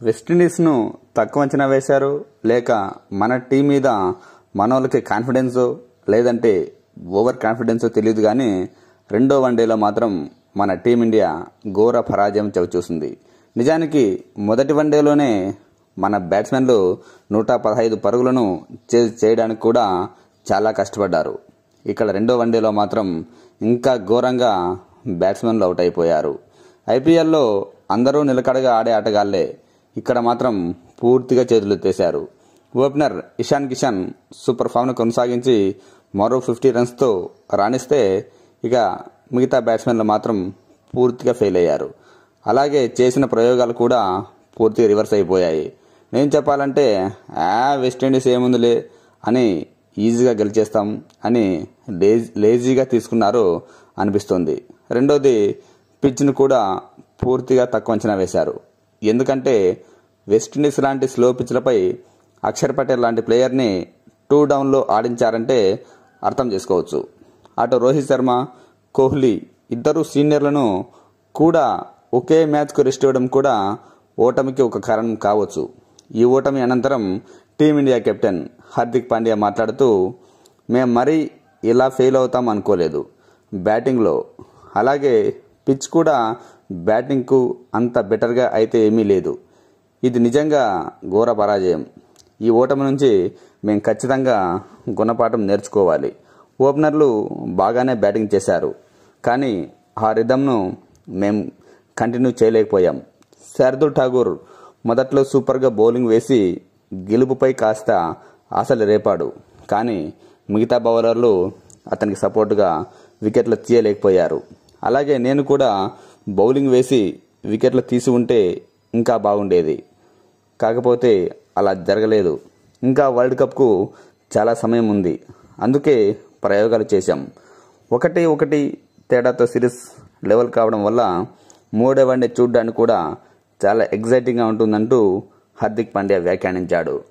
వెస్టిండీస్ను తక్కువ అంచనా వేశారు లేక మన టీం మీద మనోళ్ళకి కాన్ఫిడెన్స్ లేదంటే ఓవర్ కాన్ఫిడెన్స్ తెలియదు కానీ రెండో వన్డేలో మాత్రం మన టీమిండియా ఘోర పరాజయం చవిచూసింది నిజానికి మొదటి వన్డేలోనే మన బ్యాట్స్మెన్లు నూట పదహైదు పరుగులను చేజ్ చేయడానికి కూడా చాలా కష్టపడ్డారు ఇక్కడ రెండో వన్డేలో మాత్రం ఇంకా ఘోరంగా బ్యాట్స్మెన్లు అవుట్ అయిపోయారు ఐపీఎల్లో అందరూ నిలకడగా ఆడే ఆటగాళ్లే ఇక్కడ మాత్రం పూర్తిగా చేతులు ఎత్తేశారు ఓపెనర్ ఇషాన్ కిషన్ సూపర్ ఫామ్ను కొనసాగించి మరో ఫిఫ్టీ రన్స్తో రాణిస్తే ఇక మిగతా బ్యాట్స్మెన్లు మాత్రం పూర్తిగా ఫెయిల్ అయ్యారు అలాగే చేసిన ప్రయోగాలు కూడా పూర్తిగా రివర్స్ అయిపోయాయి నేను చెప్పాలంటే ఆ వెస్టిండీస్ ఏముందిలే అని ఈజీగా గెలిచేస్తాం అని లేజీ లేజీగా తీసుకున్నారు అనిపిస్తుంది రెండోది పిచ్ను కూడా పూర్తిగా తక్కువ అంచనా వేశారు ఎందుకంటే వెస్టిండీస్ లాంటి స్లో పిచ్లపై అక్షర్ పటేల్ లాంటి ప్లేయర్ని టూ డౌన్లో ఆడించారంటే అర్థం చేసుకోవచ్చు అటు రోహిత్ శర్మ కోహ్లీ ఇద్దరు సీనియర్లను కూడా ఒకే మ్యాచ్కు రెస్ట్ ఇవ్వడం కూడా ఓటమికి ఒక కారణం కావచ్చు ఈ ఓటమి అనంతరం టీమిండియా కెప్టెన్ హార్దిక్ పాండ్యా మాట్లాడుతూ మేం మరీ ఇలా ఫెయిల్ అవుతాం అనుకోలేదు బ్యాటింగ్లో అలాగే పిచ్ కూడా బ్యాటింగ్కు అంత బెటర్గా అయితే ఏమీ లేదు ఇది నిజంగా ఘోర పరాజయం ఈ ఓటమి నుంచి మేము ఖచ్చితంగా గుణపాఠం నేర్చుకోవాలి ఓపెనర్లు బాగానే బ్యాటింగ్ చేశారు కానీ ఆ రిధంను మేం కంటిన్యూ చేయలేకపోయాం శార్దుల్ ఠాగూర్ మొదట్లో సూపర్గా బౌలింగ్ వేసి గెలుపుపై కాస్త ఆశలు రేపాడు కానీ మిగతా బౌలర్లు అతనికి సపోర్టుగా వికెట్లు తీయలేకపోయారు అలాగే నేను కూడా బౌలింగ్ వేసి వికెట్లు తీసి ఉంటే ఇంకా బాగుండేది కాకపోతే అలా జరగలేదు ఇంకా వరల్డ్ కప్కు చాలా సమయం ఉంది అందుకే ప్రయోగాలు చేశాం ఒకటి ఒకటి తేడాతో సిరీస్ లెవెల్ కావడం వల్ల మూడో వన్డే చూడడానికి కూడా చాలా ఎగ్జైటింగ్గా ఉంటుందంటూ హార్దిక్ పాండ్యా వ్యాఖ్యానించాడు